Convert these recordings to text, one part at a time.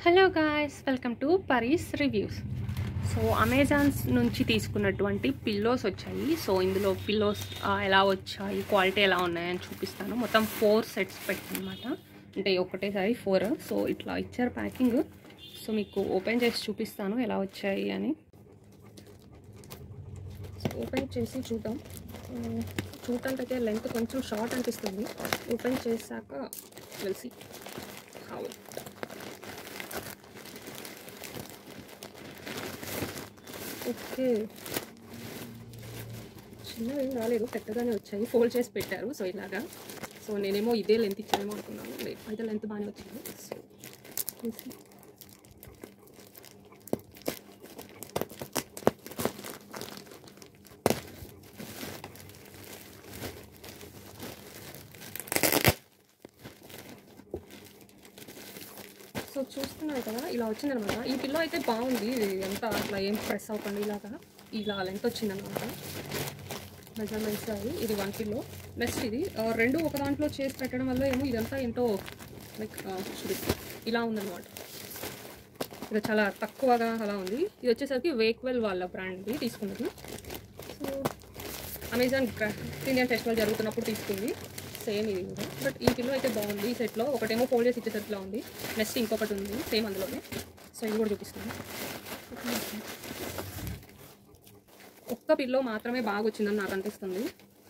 hello guys welcome to Pari's reviews so Amazon's నుంచి తీసుకున్నటువంటి pillows వచ్చాయి సో ఇందులో పిల్లోస్ ఎలా వచ్చాయి క్వాలిటీ ఎలా ఉన్నాయని చూపిస్తాను మొత్తం ఫోర్ సెట్స్ పెట్టానమాట అంటే ఒకటేసారి ఫోర్ సో ఇట్లా ఇచ్చారు ప్యాకింగ్ సో మీకు ఓపెన్ చేసి చూపిస్తాను ఎలా వచ్చాయి అని సో ఓపెన్ చేసి చూద్దాం చూడటానికైతే లెంత్ కొంచెం షార్ట్ అనిపిస్తుంది ఓపెన్ చేశాక వెల్సి హౌ ఓకే చిన్నవి ఏం రాలేదు పెద్దగానే వచ్చాయి ఫోల్డ్ చేసి పెట్టారు సో ఇలాగా సో నేనేమో ఇదే లెంత్ ఇచ్చానేమో అనుకున్నాను లేదు అయితే లెంత్ బాగానే వచ్చింది సో చూసి సో చూస్తున్నారు కదా ఇలా వచ్చిందనమాట ఈ పిల్లో అయితే బాగుంది ఇది ఎంత అట్లా ఏం ప్రెస్ అవ్వకండి ఇలాగా ఇలా లెంత్ వచ్చిందనమాట మెజర్మెంట్స్ అవి ఇది వన్ కిలో నెక్స్ట్ ఇది ఆ, రెండు ఒక దాంట్లో చేసి పెట్టడం వల్ల ఏమో ఇదంతా ఏంటో లైక్ చూడు ఇలా ఉందన్నమాట ఇది చాలా తక్కువగా అలా ఉంది ఇది వచ్చేసరికి వేక్వెల్ వాళ్ళ బ్రాండ్ది తీసుకున్నది సో అమెజాన్ ఇండియన్ ఫెస్టివల్ జరుగుతున్నప్పుడు తీసుకుంది సేమ్ ఇది కూడా బట్ ఈ కిలో అయితే బాగుంది ఈ సెట్లో ఒకటేమో ఫోల్డ్ చేసి ఇచ్చేసరిలా ఉంది నెక్స్ట్ ఇంకొకటి ఉంది సేమ్ అందులోనే సో ఇది కూడా చూపిస్తాను ఒక్క పిల్లో మాత్రమే బాగా వచ్చిందని నాకు అనిపిస్తుంది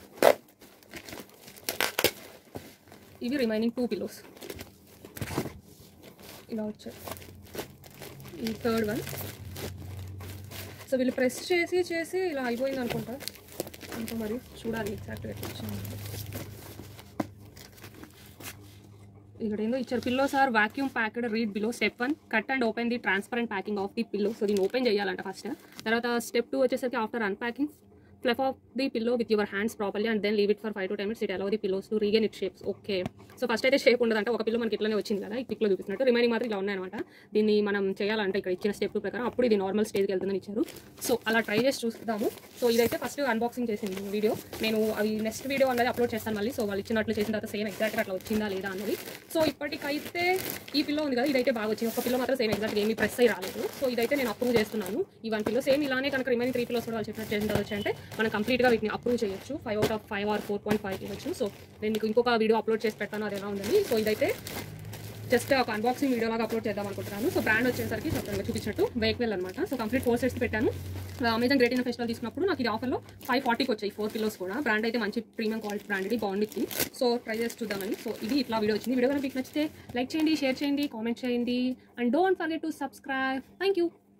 ఇవి రిమైనింగ్ టూ పిల్లోస్ ఇలా వచ్చాయి ఈ థర్డ్ వన్ సో వీళ్ళు ప్రెస్ చేసి చేసి ఇలా అయిపోయింది అనుకుంటా ఇంకా మరి చూడాలి ఎగ్జాక్ట్గా ఎట్లా వచ్చింది ఇక్కడ ఏందో ఇచ్చారు pillows are vacuum packed read below step one cut and open the transparent packing of the pillow so దీన్ని ఓపెన్ చేయాలంట ఫస్ట్ తర్వాత స్టెప్ టూ వచ్చేసరికి after unpacking fluff off the pillow with your hands properly and then leave it for five to ten minutes it allow the pillows to regain it shapes okay so first అయితే shape ఉండదంటే ఒక pillow మనకి ఇట్లానే వచ్చింది కదా ఈ పిక్లో చూపిస్తున్నట్టు remaining మాత్రం ఇలా ఉన్నాయన్నమాట దీన్ని మనం చేయాలంటే ఇక్కడ ఇచ్చిన స్టెప్ ప్రకారం అప్పుడు ఇది నార్మల్ స్టేజ్కి వెళ్తుందని ఇచ్చారు సో అలా ట్రై చేసి చూద్దాము సో ఇదైతే ఫస్ట్ అన్బాక్సింగ్ చేసింది వీడియో నేను అవి నెక్స్ట్ వీడియో అనేది అప్లోడ్ చేస్తాను మళ్ళీ సో వాళ్ళు ఇచ్చినట్లు చేసిన తర్వాత సేమ్ ఎగ్జాక్ట్గా అట్లా వచ్చిందా లేదా అన్నది సో ఇప్పటికైతే ఈ పిల్లో ఉంది కదా ఇదైతే బాగా వచ్చింది ఒక పిల్లో మాత్రం సేమ్ ఎగ్జాక్ట్ ఏమీ ప్రెస్ అయ్యి రాలేదు సో ఇదైతే నేను అప్రూవ్ చేస్తున్నాను ఈ వన్ పిల్లో సేమ్ ఇలానే కనుక రిమైనింగ్ త్రీ పిల్లోస్ కూడా వాళ్ళు చెప్పినట్టు చేసిన తర్వాత అంటే మనం కంప్లీట్గా వీటిని అప్రూవ్ చేయొచ్చు five out of five or four point five ఇవ్వచ్చు సో నేను మీకు ఇంకొక వీడియో అప్లోడ్ చేసి పెడతాను అది ఎలా ఉందని సో ఇదైతే జస్ట్ ఒక అన్బాక్సింగ్ వీడియో లాగా అప్లోడ్ చేద్దాం అనుకుంటున్నాను సో బ్రాండ్ వచ్చేసరికి చెప్తాను చూపించినట్టు వేక్వెల్ అనమాట సో కంప్లీట్ ఫోర్ సెట్స్ పెట్టాను అమెజాన్ గ్రేట్ ఇన్ ఫెస్టివల్ తీసుకున్నప్పుడు నాకు ఇది ఆఫర్లో ఫైవ్ ఫార్టీకి వచ్చాయి ఫోర్ కిలోస్ కూడా బ్రాండ్ అయితే మంచి ప్రీమియం క్వాలిటీ బ్రాండ్ ఇది బాగుంది సో ట్రై చేసి చూద్దామని సో ఇది ఇట్లా వీడియో వచ్చింది వీడియో కనుక మీకు నచ్చితే లైక్ చేయండి షేర్ చేయండి కామెంట్ చేయండి and don't forget to subscribe thank you